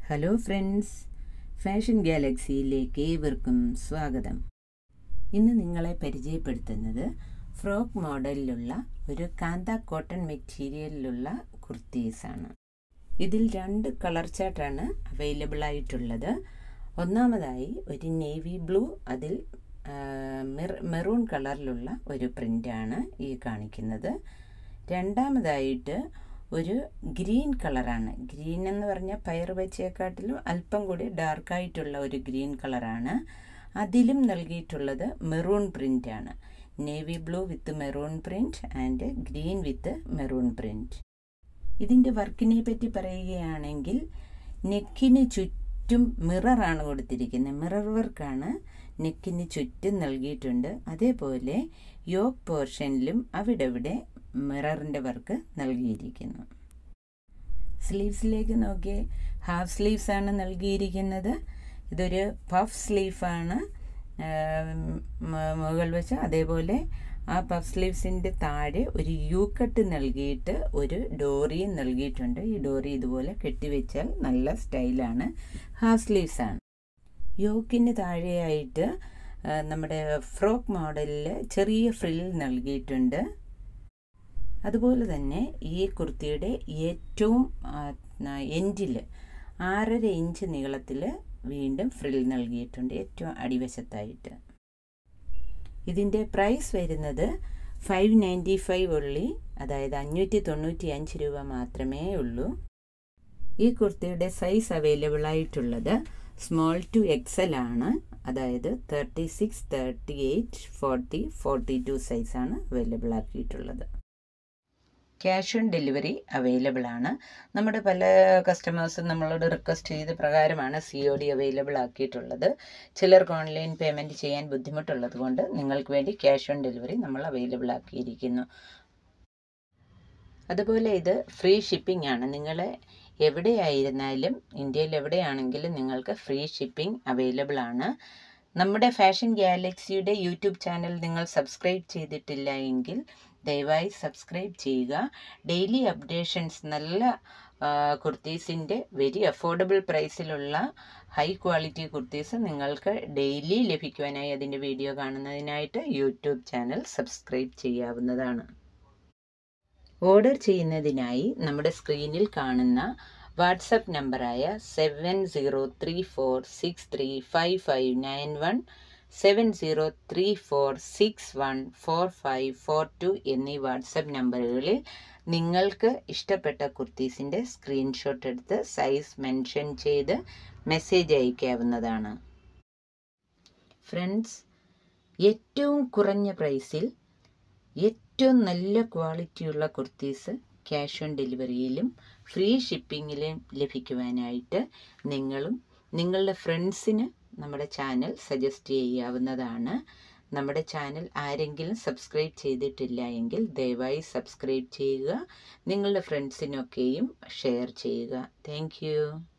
hello friends fashion ഗാലക്സിയിലേക്ക് ഏവർക്കും സ്വാഗതം ഇന്ന് നിങ്ങളെ പരിചയപ്പെടുത്തുന്നത് ഫ്രോക്ക് മോഡലിലുള്ള ഒരു കാന്ത കോട്ടൺ മെറ്റീരിയലിലുള്ള കുർത്തീസാണ് ഇതിൽ രണ്ട് കളർ ചാർട്ടാണ് അവൈലബിൾ ആയിട്ടുള്ളത് ഒന്നാമതായി ഒരു നേവി ബ്ലൂ അതിൽ മെറൂൺ കളറിലുള്ള ഒരു പ്രിൻ്റാണ് ഈ കാണിക്കുന്നത് രണ്ടാമതായിട്ട് ഒരു ഗ്രീൻ കളറാണ് ഗ്രീൻ എന്ന് പറഞ്ഞാൽ പയർ വെച്ചേക്കാട്ടിലും അല്പം കൂടി ഡാർക്കായിട്ടുള്ള ഒരു ഗ്രീൻ കളറാണ് അതിലും നൽകിയിട്ടുള്ളത് മെറൂൺ പ്രിൻ്റാണ് navy blue with maroon print and green with maroon print ഇതിൻ്റെ വർക്കിനെ പറ്റി പറയുകയാണെങ്കിൽ നെക്കിന് ചുറ്റും മിററാണ് കൊടുത്തിരിക്കുന്നത് മിറർ വർക്കാണ് നെക്കിന് ചുറ്റും നൽകിയിട്ടുണ്ട് അതേപോലെ യോക്ക് പോർഷനിലും അവിടെ ഇവിടെ മിററിൻ്റെ വർക്ക് നൽകിയിരിക്കുന്നു സ്ലീവ്സിലേക്ക് നോക്കിയേ ഹാഫ് സ്ലീവ്സ് ആണ് നൽകിയിരിക്കുന്നത് ഇതൊരു പഫ് സ്ലീവാണ് മുകൾ വെച്ച് അതേപോലെ ആ പഫ് സ്ലീവ്സിൻ്റെ താഴെ ഒരു യു കട്ട് നൽകിയിട്ട് ഒരു ഡോറിയും നൽകിയിട്ടുണ്ട് ഈ ഡോറി ഇതുപോലെ കെട്ടിവെച്ചാൽ നല്ല സ്റ്റൈലാണ് ഹാഫ് സ്ലീവ്സ് ആണ് യോക്കിന് താഴെയായിട്ട് നമ്മുടെ ഫ്രോക്ക് മോഡലിൽ ചെറിയ ഫ്രിൽ നൽകിയിട്ടുണ്ട് അതുപോലെ തന്നെ ഈ കുർത്തിയുടെ ഏറ്റവും എൻഡിൽ ആറര ഇഞ്ച് നീളത്തിൽ വീണ്ടും ഫ്രിൽ നൽകിയിട്ടുണ്ട് ഏറ്റവും അടിവശത്തായിട്ട് ഇതിൻ്റെ പ്രൈസ് വരുന്നത് ഫൈവ് നയൻറ്റി ഫൈവ് ഉള്ളി അതായത് അഞ്ഞൂറ്റി തൊണ്ണൂറ്റി അഞ്ച് രൂപ മാത്രമേ ഉള്ളൂ ഈ കുർത്തിയുടെ സൈസ് അവൈലബിൾ ആയിട്ടുള്ളത് സ്മോൾ ടു എക്സൽ ആണ് അതായത് thirty six thirty eight forty forty two സൈസാണ് അവൈലബിൾ ആക്കിയിട്ടുള്ളത് ക്യാഷ് ഓൺ ഡെലിവറി അവൈലബിൾ ആണ് നമ്മുടെ പല കസ്റ്റമേഴ്സും നമ്മളോട് റിക്വസ്റ്റ് ചെയ്ത പ്രകാരമാണ് സി ഒ ഡി അവൈലബിൾ ആക്കിയിട്ടുള്ളത് ചിലർക്ക് ഓൺലൈൻ പേയ്മെൻറ്റ് ചെയ്യാൻ ബുദ്ധിമുട്ടുള്ളത് കൊണ്ട് നിങ്ങൾക്ക് വേണ്ടി ക്യാഷ് ഓൺ ഡെലിവറി നമ്മൾ അവൈലബിൾ ആക്കിയിരിക്കുന്നു അതുപോലെ ഇത് ഫ്രീ ഷിപ്പിംഗ് ആണ് നിങ്ങൾ എവിടെയായിരുന്നാലും ഇന്ത്യയിൽ എവിടെയാണെങ്കിലും നിങ്ങൾക്ക് ഫ്രീ ഷിപ്പിംഗ് അവൈലബിൾ ആണ് നമ്മുടെ ഫാഷൻ ഗാലക്സിയുടെ യൂട്യൂബ് ചാനൽ നിങ്ങൾ സബ്സ്ക്രൈബ് ചെയ്തിട്ടില്ല എങ്കിൽ ദയവായി സബ്സ്ക്രൈബ് ചെയ്യുക ഡെയിലി അപ്ഡേഷൻസ് നല്ല കുർത്തീസിൻ്റെ വെരി അഫോർഡബിൾ പ്രൈസിലുള്ള ഹൈ ക്വാളിറ്റി കുർത്തീസ് നിങ്ങൾക്ക് ഡെയിലി ലഭിക്കുവാനായി അതിൻ്റെ വീഡിയോ കാണുന്നതിനായിട്ട് യൂട്യൂബ് ചാനൽ സബ്സ്ക്രൈബ് ചെയ്യാവുന്നതാണ് ഓർഡർ ചെയ്യുന്നതിനായി നമ്മുടെ സ്ക്രീനിൽ കാണുന്ന വാട്സപ്പ് നമ്പറായ seven zero three four six three five five nine one seven zero three four six one four five four two എന്നീ വാട്സപ്പ് നമ്പറുകളിൽ നിങ്ങൾക്ക് ഇഷ്ടപ്പെട്ട കുർത്തീസിൻ്റെ സ്ക്രീൻഷോട്ട് എടുത്ത് സൈസ് മെൻഷൻ ചെയ്ത് മെസ്സേജ് അയക്കാവുന്നതാണ് ഫ്രണ്ട്സ് ഏറ്റവും കുറഞ്ഞ പ്രൈസിൽ ഏറ്റവും നല്ല ക്വാളിറ്റിയുള്ള കുർത്തീസ് ക്യാഷ് ഓൺ ഡെലിവറിയിലും ഫ്രീ ഷിപ്പിങ്ങിലും ലഭിക്കുവാനായിട്ട് നിങ്ങളും നിങ്ങളുടെ ഫ്രണ്ട്സിന് നമ്മുടെ ചാനൽ സജസ്റ്റ് ചെയ്യാവുന്നതാണ് നമ്മുടെ ചാനൽ ആരെങ്കിലും സബ്സ്ക്രൈബ് ചെയ്തിട്ടില്ല എങ്കിൽ ദയവായി സബ്സ്ക്രൈബ് ചെയ്യുക നിങ്ങളുടെ ഫ്രണ്ട്സിനൊക്കെയും ഷെയർ ചെയ്യുക താങ്ക്